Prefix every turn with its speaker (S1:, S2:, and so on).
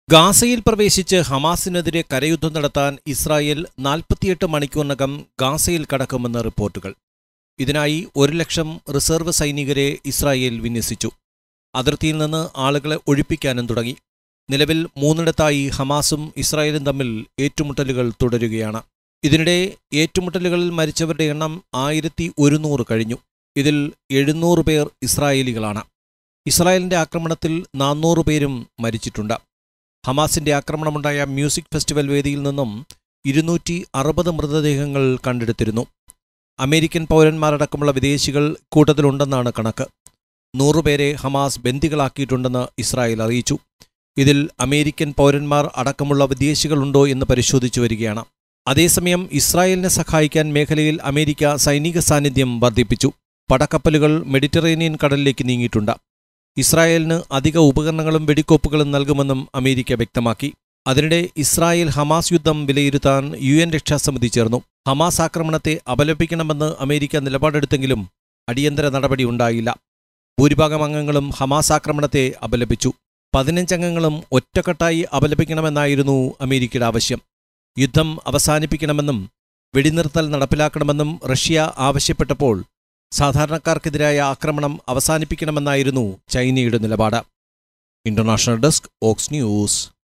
S1: ഗാസയിൽ പ്രവേശിച്ച് ഹമാസിനെതിരെ കരയുദ്ധം നടത്താൻ ഇസ്രായേൽ നാൽപ്പത്തിയെട്ട് മണിക്കൂറിനകം ഗാസയിൽ കടക്കുമെന്ന് റിപ്പോർട്ടുകൾ ഇതിനായി ഒരു ലക്ഷം റിസർവ് സൈനികരെ ഇസ്രായേൽ വിന്യസിച്ചു അതിർത്തിയിൽ നിന്ന് ആളുകളെ ഒഴിപ്പിക്കാനും തുടങ്ങി നിലവിൽ മൂന്നിടത്തായി ഹമാസും ഇസ്രായേലും തമ്മിൽ ഏറ്റുമുട്ടലുകൾ തുടരുകയാണ് ഇതിനിടെ ഏറ്റുമുട്ടലുകളിൽ മരിച്ചവരുടെ എണ്ണം ആയിരത്തി ഒരുന്നൂറ് കഴിഞ്ഞു ഇതിൽ എഴുന്നൂറ് പേർ ഇസ്രായേലികളാണ് ഇസ്രായേലിന്റെ ആക്രമണത്തിൽ നാനൂറ് പേരും മരിച്ചിട്ടുണ്ട് ഹമാസിന്റെ ആക്രമണമുണ്ടായ മ്യൂസിക് ഫെസ്റ്റിവൽ വേദിയിൽ നിന്നും ഇരുന്നൂറ്റി അറുപത് മൃതദേഹങ്ങൾ കണ്ടെടുത്തിരുന്നു അമേരിക്കൻ പൗരന്മാരടക്കമുള്ള വിദേശികൾ കൂട്ടത്തിലുണ്ടെന്നാണ് കണക്ക് നൂറുപേരെ ഹമാസ് ബന്ദികളാക്കിയിട്ടുണ്ടെന്ന് ഇസ്രായേൽ അറിയിച്ചു ഇതിൽ അമേരിക്കൻ പൗരന്മാർ അടക്കമുള്ള വിദേശികളുണ്ടോ എന്ന് പരിശോധിച്ചു വരികയാണ് അതേസമയം ഇസ്രായേലിനെ സഹായിക്കാൻ മേഖലയിൽ അമേരിക്ക സൈനിക സാന്നിധ്യം വർദ്ധിപ്പിച്ചു പടക്കപ്പലുകൾ മെഡിറ്ററേനിയൻ കടലിലേക്ക് നീങ്ങിയിട്ടുണ്ട് ഇസ്രായേലിന് അധിക ഉപകരണങ്ങളും വെടിക്കോപ്പുകളും നൽകുമെന്നും അമേരിക്ക വ്യക്തമാക്കി അതിനിടെ ഇസ്രായേൽ ഹമാസ് യുദ്ധം വിലയിരുത്താൻ യു എൻ രക്ഷാസമിതി ചേർന്നു ഹമാസ് ആക്രമണത്തെ അപലപിക്കണമെന്ന് അമേരിക്ക നിലപാടെടുത്തെങ്കിലും അടിയന്തര നടപടി ഉണ്ടായില്ല ഭൂരിഭാഗം അംഗങ്ങളും ഹമാസ് ആക്രമണത്തെ അപലപിച്ചു പതിനഞ്ചംഗങ്ങളും ഒറ്റക്കെട്ടായി അപലപിക്കണമെന്നായിരുന്നു അമേരിക്കയുടെ ആവശ്യം യുദ്ധം അവസാനിപ്പിക്കണമെന്നും വെടിനിർത്തൽ നടപ്പിലാക്കണമെന്നും റഷ്യ ആവശ്യപ്പെട്ടപ്പോൾ സാധാരണക്കാർക്കെതിരായ ആക്രമണം അവസാനിപ്പിക്കണമെന്നായിരുന്നു ചൈനയുടെ നിലപാട് ഇന്റർനാഷണൽ ഡെസ്ക് ഓക്സ് ന്യൂസ്